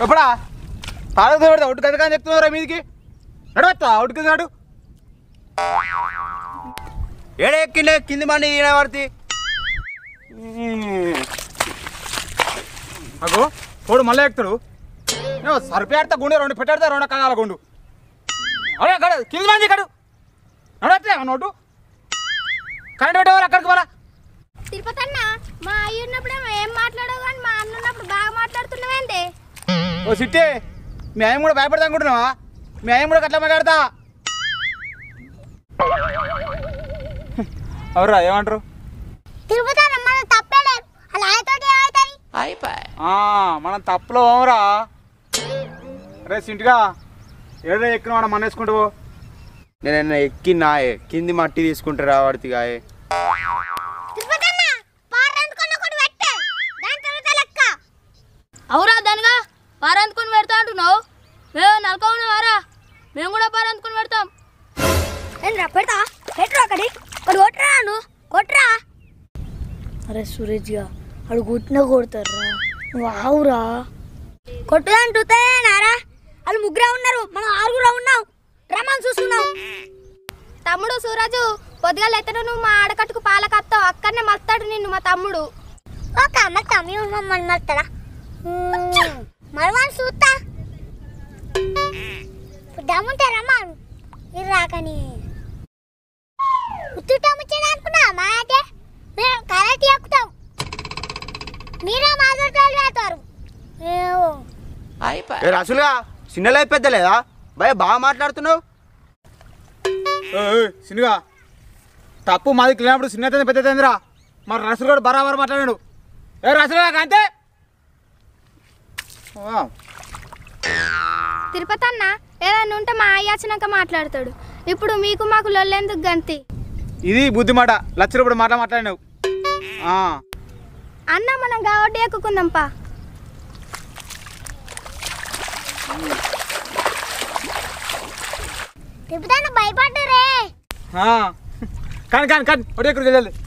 ఎప్పుడా తాళం పెడతా ఒట్టు కథ కానీ చెప్తున్నారా మీదికి నడవచ్చా ఒట్టు కింద నడు ఏడే ఎక్కిండే కింది మంది ఈయన పడితే అగో తోడు మళ్ళీ ఎక్కుతాడు నేను సరిపేడతా గుండె రెండు పెట్టాడతా రెండు కగాల గుండు అదే అక్కడ కింది మంది ఇక్కడ నడవచ్చా నోటు కరెంట్ పెట్టేవారు అక్కడికి పోరా తిరుపతి అన్న మా అయ్య ఉన్నప్పుడు ఏం మాట్లాడవు కానీ మా అన్న ఉన్నప్పుడు బాగా మాట్లాడుతున్నావేంటి ఓ సిట్టి మీ ఆయన కూడా భయపడతా అనుకుంటున్నావా మీ ఆయన కూడా అట్లా మాట్లాడతా అవురా ఏమంటారు తిరుపతి అన్న మన తప్పలేదు అలా ఆయతోటి ఏమవుతుంది ఆ, మనం తప్పులో పోమరా రే సింటిగా ఏదో ఎక్కిన వాడు మన వేసుకుంటూ పో. నేను ఎక్కినాయే కింది మట్టి తీసుకుంటారా వాడికి గాయే తిరుపతి అన్న పారందుకున్న కూడా పెట్టే దాని తర్వాత లెక్క అవురా దానిగా పారందుకుని పెడతా అంటున్నావు మేము నలకొండ వారా మేము కూడా పారందుకుని పెడతాం ఏం రా పెడతా పెట్టరా అక్కడి ఒకటి కొట్టరా నువ్వు కొట్టరా అరే సురేష్గా అడు కొట్టినా కొడతారా నువ్వు ఆవురా కొట్టుదంటే నారా వాళ్ళు ముగ్గురే ఉన్నారు మనం ఆరుగురు ఉన్నాం రమ్మని చూసుకున్నాం తమ్ముడు సూరజు పొద్దుగాల ఎత్తడు నువ్వు మా ఆడకట్టుకు పాలకత్తావు అక్కడనే మస్తాడు నిన్ను మా తమ్ముడు ఒక అమ్మ తమ్మి మమ్మల్ని మస్తాడా మరమని చూస్తా దమ్ముంటే రమ్మను ఇది రాకని ఉత్తుటమ్ముచ్చాను అనుకున్నా మా అంటే మేము కరెక్ట్ ఎక్కుతాం మీరే మా దొడ్లు వేస్తారు ఏవో ఏ రసులుగా చిన్నలే పెద్ద లేదా భయ బాగా మాట్లాడుతున్నావు ఏయ్, ఏయ్, సినిగా తప్పు మాది లేనప్పుడు చిన్న పెద్ద తందిరా మరి రసులు కూడా బరాబర్ మాట్లాడాడు ఏ రసులుగా అంతే ఆ, తిరుపతి అన్న ఏదైనా ఉంటే మా అయ్య వచ్చినాక మాట్లాడతాడు ఇప్పుడు మీకు మాకు లొల్లెందుకు గంతి ఇది బుద్ధి మాట లక్ష రూపాయలు మాట మాట్లాడినావు ఆ, అన్న మనం కాబట్టి ఎక్కుకుందాంపా తిరుపతి అన్న భయపడ్డరే ఆ. కానీ కానీ కానీ ఒకటి ఎక్కడ వెళ్ళాలి